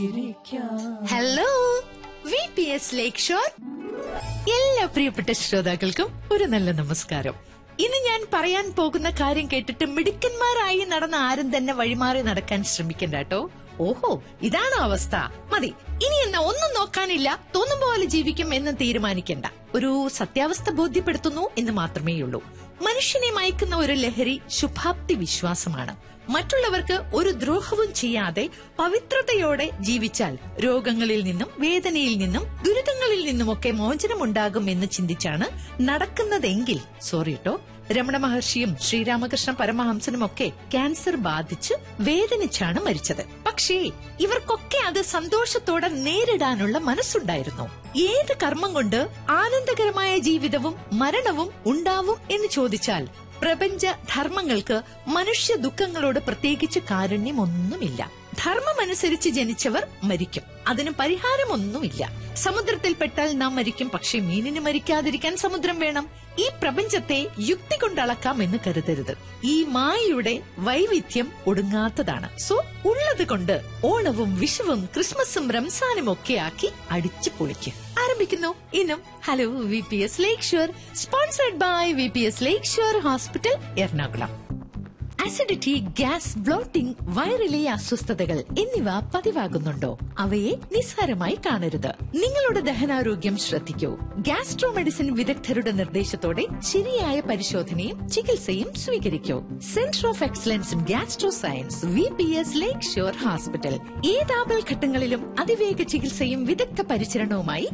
hello V P S Lakeshore എല്ലാ പ്രിയപ്പെട്ട ശ്രോതാക്കൾക്കും ഒരു നല്ല നമസ്കാരം ഇന്ന് ഞാൻ പറയാൻ പോകുന്ന കാര്യം കേട്ടിട്ട് മിടുക്കന്മാരായി നടന്ന ആരും തന്നെ വഴിമാറി നടക്കാൻ ശ്രമിക്കണ്ട കേട്ടോ ഓഹോ ഇതാണ് അവസ്ഥ മതി ഇനി എന്നാ ഒന്നും നോക്കാനില്ല തോന്നും പോലെ ജീവിക്കും എന്ന് തീരുമാനിക്കണ്ട ഒരു സത്യാവസ്ഥ ബോധ്യപ്പെടുത്തുന്നു എന്ന് മാത്രമേ ഉള്ളൂ മനുഷ്യനെ മയക്കുന്ന ഒരു ലഹരി ശുഭാപ്തി വിശ്വാസമാണ് മറ്റുള്ളവർക്ക് ഒരു ദ്രോഹവും ചെയ്യാതെ പവിത്രതയോടെ ജീവിച്ചാൽ രോഗങ്ങളിൽ നിന്നും വേദനയിൽ നിന്നും ദുരിതങ്ങളിൽ നിന്നുമൊക്കെ മോചനമുണ്ടാകും എന്ന് ചിന്തിച്ചാണ് നടക്കുന്നതെങ്കിൽ സോറി കേട്ടോ രമണ മഹർഷിയും ശ്രീരാമകൃഷ്ണ പരമഹംസനും ഒക്കെ ക്യാൻസർ ബാധിച്ച് വേദനിച്ചാണ് മരിച്ചത് പക്ഷേ ഇവർക്കൊക്കെ അത് സന്തോഷത്തോടെ നേരിടാനുള്ള മനസ്സുണ്ടായിരുന്നു ഏത് കർമ്മം കൊണ്ട് ആനന്ദകരമായ ജീവിതവും മരണവും ഉണ്ടാവും എന്ന് ചോദിച്ചാൽ പ്രപഞ്ച ധർമ്മങ്ങൾക്ക് മനുഷ്യ ദുഃഖങ്ങളോട് പ്രത്യേകിച്ച് കാരുണ്യമൊന്നുമില്ല ധർമ്മമനുസരിച്ച് ജനിച്ചവർ മരിക്കും അതിന് പരിഹാരമൊന്നുമില്ല സമുദ്രത്തിൽ പെട്ടാൽ നാം മരിക്കും പക്ഷെ മീനിന് മരിക്കാതിരിക്കാൻ സമുദ്രം വേണം ഈ പ്രപഞ്ചത്തെ യുക്തി കൊണ്ട് അളക്കാം എന്ന് കരുതരുത് ഈ മായയുടെ വൈവിധ്യം ഒടുങ്ങാത്തതാണ് സോ ഉള്ളത് കൊണ്ട് ഓണവും വിഷുവും ക്രിസ്മസും റംസാനും ഒക്കെ ആക്കി അടിച്ചു പൊളിക്കും ആരംഭിക്കുന്നു ഇന്നും hello V P S Lakeshore sponsored by V P S Lakeshore hospital Ernakulam acidity gas bloating വയറിലെ അസ്വസ്ഥതകൾ എന്നിവ പതിവാകുന്നുണ്ടോ അവയെ നിസ്സാരമായി കാണരുത് നിങ്ങളുടെ ദഹനാരോഗ്യം ശ്രദ്ധിക്കൂ ഗ്യാസ്ട്രോ മെഡിസിൻ വിദഗ്ധരുടെ നിർദ്ദേശത്തോടെ ശരിയായ പരിശോധനയും ചികിത്സയും സ്വീകരിക്കൂ centre of excellence in gastro science V P S Lakeshore hospital ഏതാപൽ ഘട്ടങ്ങളിലും അതിവേഗ ചികിത്സയും വിദഗ്ധ പരിചരണവുമായി